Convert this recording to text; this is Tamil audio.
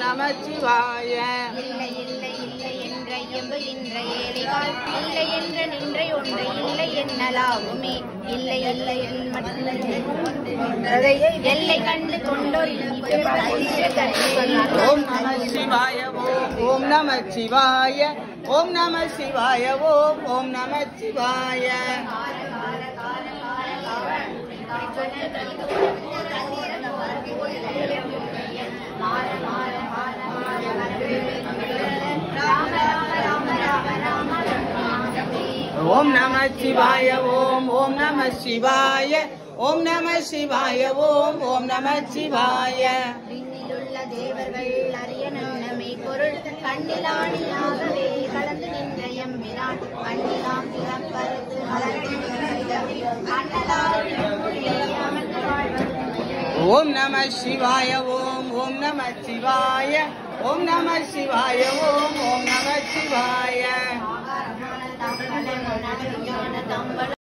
நமச்சிவாய இல்லை இல்லை இல்லை என்ற எம்புகின்ற ஏழைகால் இல்லை என்ற நின்றை ஒன்றை இல்லை என்னலாகுமே இல்லை இல்லை என் மட்டும் எல்லை கண்டு கொண்டோர் ஓம் நம சிவாய ஓம் ஓம் நம சிவாய ஓம் நம சிவாய ஓம் ஓம் நம சிவாய ஓம் நம சிவாய ஓம் ஓம் நம சிவாய ஓம் நம சிவாய ஓம் ஓம் நம சிவாய விண்ணிலுள்ள தேவர்கள் அறிய நன்னமே பொருள் கண்ணிலாணியாகவே கலந்து நின்ற எம்பிரான் கண்ணிலாம் பிறப்பறுத்து மலர்ந்து அண்ணலால் அமர்ந்து வாழ்வது ஓம் நம சிவாய ஓம் ஓம் நம சிவாய ஓம் நம சிவாய ஓம் ஓம் நம சிவாய ஆகாரமான தமிழ் தம்பள